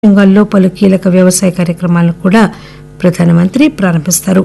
రంగాల్లో పలు కీలక వ్యవసాయ కార్యక్రమాలను కూడా ప్రధానమంత్రి ప్రారంభిస్తారు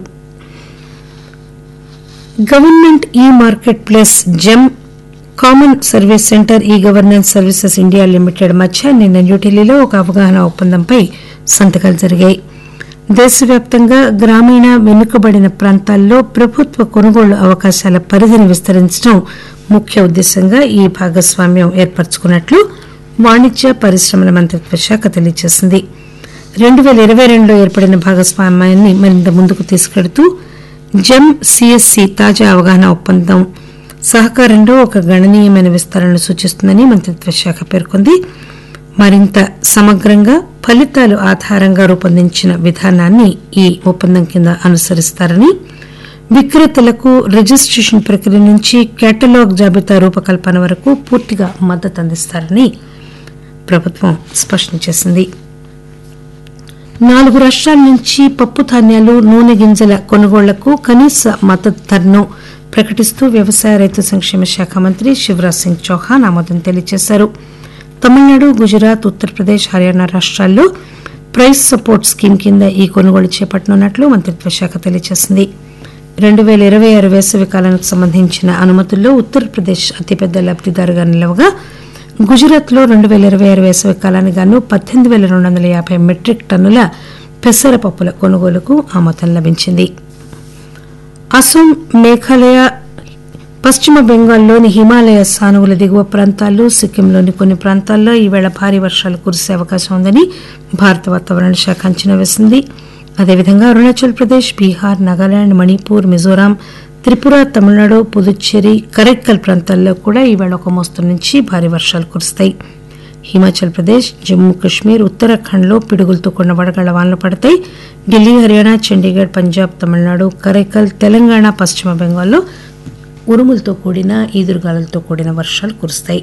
government e marketplace GeM common service centre e governance services India limited మధ్య నిన్న న్యూఢిల్లీలో ఒక అవగాహన ఒప్పందంపై సంతకాలు జరిగాయి దేశవ్యాప్తంగా గ్రామీణ వెనుకబడిన ప్రాంతాల్లో ప్రభుత్వ కొనుగోలు అవకాశాల పరిధిని విస్తరించడం ముఖ్య ఉద్దేశంగా ఈ భాగస్వామ్యం ఏర్పరచుకున్నట్లు వాణిజ్య పరిశ్రమల మంత్రిత్వ శాఖ తెలియజేసింది రెండు పేల ఇరవై రెండులో ఏర్పడిన భాగస్వామ్యాన్ని మరింత ముందుకు తీసుకెడుతూ జెమ్ సిఎస్సి తాజా అవగాహన ఒప్పందం సహకారంలో ఒక గణనీయమైన విస్తరణను సూచిస్తుందని మంత్రిత్వ శాఖ పేర్కొంది మరింత సమగ్రంగా ఫలితాలు ఆధారంగా రూపొందించిన విధానాన్ని ఈ ఒప్పందం కింద అనుసరిస్తారని విక్రేతలకు రిజిస్ట్రేషన్ ప్రక్రియ నుంచి కేటలాగ్ జాబితా రూపకల్పన వరకు పూర్తిగా మద్దతు అందిస్తారని ప్రభుత్వం స్పష్టం చేసింది నాలుగు రాష్ట్రాల నుంచి పప్పు ధాన్యాలు నూనె గింజల కొనుగోళ్లకు కనీస మద్దతు ధరను ప్రకటిస్తూ వ్యవసాయ రైతు సంక్షేమ శాఖ మంత్రి శివరాజ్ సింగ్ చౌహాన్ ఆమోదం తెలియజేశారు తమిళనాడు గుజరాత్ ఉత్తరప్రదేశ్ హర్యానా రాష్ట్రాల్లో ప్రైస్ సపోర్ట్ స్కీమ్ కింద ఈ కొనుగోలు చేపట్టనున్నట్లు మంత్రిత్వ శాఖ తెలియజేసింది రెండు పేల ఇరవై ఆరు వేసవి కాలానికి సంబంధించిన అనుమతుల్లో ఉత్తరప్రదేశ్ అతిపెద్ద లబ్దిదారుగా నిలవగా గుజరాత్ లో రెండు పేల ఇరవై ఆరు వేసవి కాలానికి గాను పద్దెనిమిది పేల రెండు వందల యాభై మెట్రిక్ టన్నుల పెసరపప్పుల కొనుగోలుకు ఆమోదం లభించింది అస్సాం మేఘాలయ పశ్చిమ బెంగాల్లోని హిమాలయ సానువుల దిగువ ప్రాంతాలు సిక్కింలోని కొన్ని ప్రాంతాల్లో ఈవేళ భారీ వర్షాలు కురిసే అవకాశం ఉందని భారత వాతావరణ శాఖ అంచనా వేసింది అదేవిధంగా అరుణాచల్ ప్రదేశ్ బీహార్ నాగాలాండ్ మణిపూర్ మిజోరాం త్రిపుర తమిళనాడు పుదుచ్చేరి కరైక్కల్ ప్రాంతాల్లో కూడా ఈవేళ ఒక మోస్తరు నుంచి భారీ వర్షాలు కురుస్తాయి హిమాచల్ ప్రదేశ్ జమ్మూ కశ్మీర్ ఉత్తరాఖండ్లో పిడుగులతో కూడిన వడగళ్ల వానలు పడతాయి ఢిల్లీ హర్యానా చండీగఢ్ పంజాబ్ తమిళనాడు కరైకల్ తెలంగాణ పశ్చిమ బెంగాల్లో ఉరుములతో కూడిన ఈదురుగాలులతో కూడిన వర్షాలు కురుస్తాయి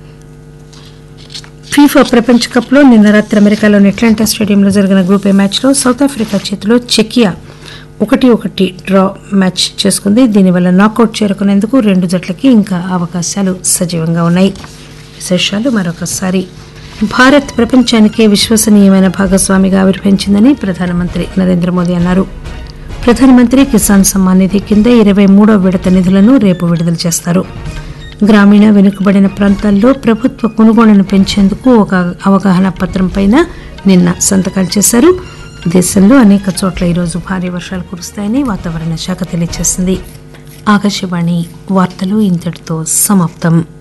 ఫీఫా ప్రపంచ కప్ లో నిన్న రాత్రి అమెరికాలోని అట్లాంటా స్టేడియంలో జరిగిన గ్రూప్ ఏ మ్యాచ్ లో సౌత్ ఆఫ్రికా చేతిలో చెకియా ఒకటి ఒకటి డ్రా మ్యాచ్ చేసుకుంది దీనివల్ల నాకౌట్ చేరుకునేందుకు రెండు జట్లకి ఇంకా అవకాశాలు సజీవంగా ఉన్నాయి విశేషాలు మరొకసారి భారత్ ప్రపంచానికే విశ్వసనీయమైన భాగస్వామిగా ఆవిర్భవించిందని ప్రధానమంత్రి నరేంద్ర మోదీ అన్నారు ప్రధానమంత్రి కిసాన్ సమ్మాన్ నిధి కింద ఇరవై మూడో విడత నిధులను రేపు విడుదల చేస్తారు గ్రామీణ వెనుకబడిన ప్రాంతాల్లో ప్రభుత్వ కొనుగోళ్లను పెంచేందుకు ఒక అవగాహన పత్రంపై నిన్న సంతకాలు చేశారు దేశంలో అనేక చోట్ల ఈరోజు భారీ వర్షాలు కురుస్తాయని వాతావరణ శాఖ తెలియజేసింది ఆకాశవాణి వార్తలు ఇంతటితో సమాప్తం